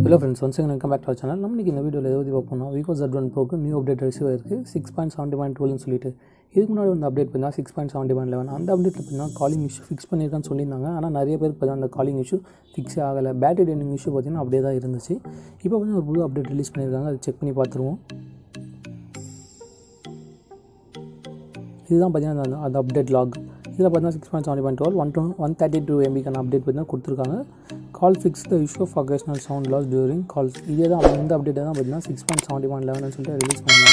hello friends once again welcome back to channel நம்ம இன்னைக்கு இந்த வீடியோவில் எதாவது பார்ப்போம்னா விகோ ஜட் ஒன் ப்ரோக்கு நியூ அப்டேட் ரிசீவ் ஆயிருக்கு சிக்ஸ் பாயிண்ட் செவன்ட்டி பாயிண்ட் டுவெல்னு சொல்லிட்டு இதுக்கு முன்னாடி வந்து அப்டேட் பண்ணால் six point seventy point eleven அந்த அப்டேட்டில் பார்த்தீங்கன்னா காலிங் இஷ்யூ ஃபிக்ஸ் பண்ணியிருக்கான்னு சொல்லியிருந்தாங்க ஆனால் நிறைய பேருக்கு பார்த்தீங்கன்னா அந்த காலிங் இஷ்யூ ஃபிக்ஸே ஆகலை பேட்டரி டைனிங் இஷ்யூ பார்த்தீங்கன்னா அப்படியே தான் இருந்துச்சு இப்போ பார்த்தீங்கன்னா ஒரு புது அப்டேட் ரிலீஸ் பண்ணியிருக்காங்க அதை செக் பண்ணி பார்த்துருவோம் இதுதான் பார்த்தீங்கன்னா அந்த அந்த அப்டேட் லாக் இதில் பார்த்தீங்கன்னா six point seventy point twelve one two one thirty two எம்பிக்கான அப்டேட் பார்த்தீங்கன்னா கொடுத்துருக்காங்க call fix the issue of occasional sound loss during calls இதே தான் இந்த அப்டேட்டை தான் பார்த்தீங்கன்னா six point seventy point eleven சொல்லிட்டு ரிலீஸ் பண்ணாங்க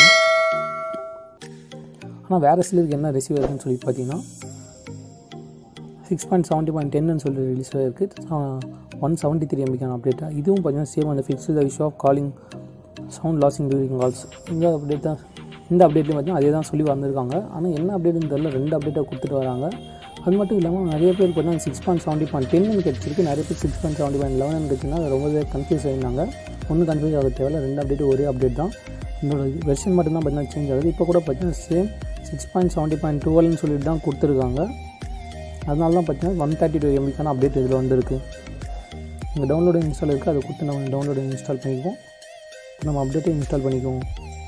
ஆனால் வேறு சிலருக்கு என்ன ரிசீவ் ஆயிருக்குன்னு சொல்லி பார்த்தீங்கன்னா சிக்ஸ் பாயிண்ட் செவன்ட்டி பாயிண்ட் டென்னு சொல்லி ரிலீஸ் ஆகிருக்கு ஒன் செவன்ட்டி த்ரீ எம்பிக்கான அப்டேட்டாக இதுவும் பார்த்தீங்கன்னா சேம் அந்த fix the issue of calling sound losing during calls இந்த அப்டேட் தான் இந்த அப்டேட்லையும் பார்த்தீங்கன்னா அதே தான் சொல்லி வந்திருக்காங்க ஆனால் என்ன அப்டேட்னு தெரியல ரெண்டு அப்டேட்டை கொடுத்துட்டு வராங்க அது மட்டும் இல்லாமல் நிறைய பேர் பார்த்தீங்கன்னா சிக்ஸ் பாயிண்ட் செவன்ட்டி பாயிண்ட் டென்னு கிடச்சிருக்கு நிறைய பேர் six point seventy point eleven கிடச்சுன்னா ரொம்பவே கன்ஃபியூஸ் ஆயிருந்தாங்க ஒன்றும் கன்ஃபியூஸ் ஆக தேவையில்ல ரெண்டு அப்டேட் ஒரே அப்டேட் தான் இதோட வெர்ஷன் மட்டும் தான் பார்த்தீங்கன்னா சேஞ்ச் ஆகுது இப்போ கூட பார்த்தீங்கன்னா same six point seventy point டுவெல்னு சொல்லிட்டு தான் கொடுத்துருக்காங்க அதனால தான் பார்த்தீங்கன்னா ஒன் தேர்ட்டி டூ எம்பிக்கான அப்டேட் இதில் வந்திருக்கு இங்கே டவுன்லோடு இன்ஸ்டால் இருக்குது அதை கொடுத்து நம்ம டவுன்லோடு இன்ஸ்டால் பண்ணிக்குவோம் இப்போ நம்ம அப்டேட்டை இன்ஸ்டால் பண்ணிக்குவோம்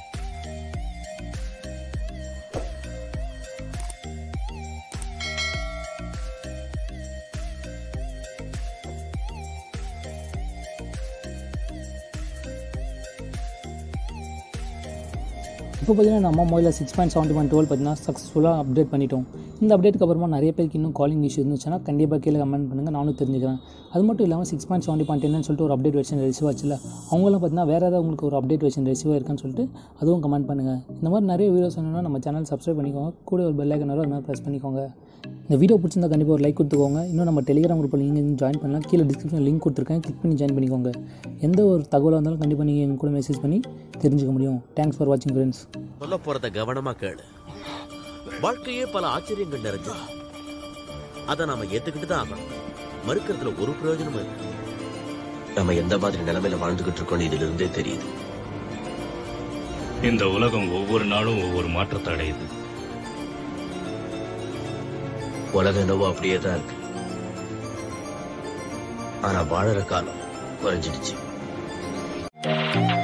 இப்போ பார்த்தீங்கன்னா நம்ம மொபைலில் six point seventy point twelve பார்த்தீங்கன்னா சக்ஸஸ்ஃபுல்லாக அப்டேட் பண்ணிட்டோம் இந்த அப்டேட்டுக்கு அப்புறமா நிறைய பேருக்கு இன்னும் காலிங் இஷ்யூ இருந்துச்சுன்னா கண்டிப்பாக கீழே கமெண்ட் பண்ணுங்கள் நானும் தெரிஞ்சுக்கிறேன் அது மட்டும் இல்லாமல் சிக்ஸ் பாயிண்ட் செவன்ட்டி பாயிண்ட் என்னன்னு சொல்லிட்டு ஒரு அப்டேட் வெர்ஷன் ரிசீவ் ஆச்சுல அவங்களாம் பார்த்தீங்கன்னா வேறு ஏதாவது உங்களுக்கு ஒரு அப்டேட் வெர்ஷன் ரிசீவ் ஆயிருக்குன்னு சொல்லிட்டு அதுவும் கமெண்ட் பண்ணுங்கள் இந்த மாதிரி நிறைய வீடியோஸ் வேணும்னா நம்ம சேனல் சப்ஸ்கிரைப் பண்ணிக்கோங்க கூட ஒரு பெல் ஐக்கன் வரும் அது மாதிரி ப்ரெஸ் பண்ணிக்கோங்க இந்த வீடியோ பிடிச்சிருந்தா கண்டிப்பாக ஒரு லைக் கொடுத்துக்கோங்க இன்னும் நம்ம டெலிகிராம் குரூப்பில் நீங்கள் ஜாயின் பண்ணலாம் கீழே டிஸ்கிரிப்ஷன் லிங்க் கொடுத்துருக்கேன் கிளிக் பண்ணி ஜாயின் பண்ணிக்கோங்க எந்த ஒரு தகவலாக இருந்தாலும் கண்டிப்பாக நீங்கள் எங்க கூட மெசேஜ் பண்ணி தெரிஞ்சுக்க முடியும் தேங்க்ஸ் ஃபார் வாட்சிங் ஃப்ரெண்ட்ஸ் சொல்ல போறத கவனமா கேளு வாழ்க்கையே பல ஆச்சரியங்கள் நிறைஞ்சது அத நாம ஏத்துக்கிட்டு தான் ஆகணும் மறுக்கிறதுல ஒரு பிரயோஜனமும் இல்லை நம்ம எந்த மாதிரி நிலைமையில வாழ்ந்துகிட்டு இருக்கோம் இதுல இருந்தே தெரியுது இந்த உலகம் ஒவ்வொரு நாளும் ஒவ்வொரு மாற்றத்தை அடையுது உலகம் என்னவோ அப்படியே தான் இருக்கு ஆனா வாழற காலம் குறைஞ்சிடுச்சு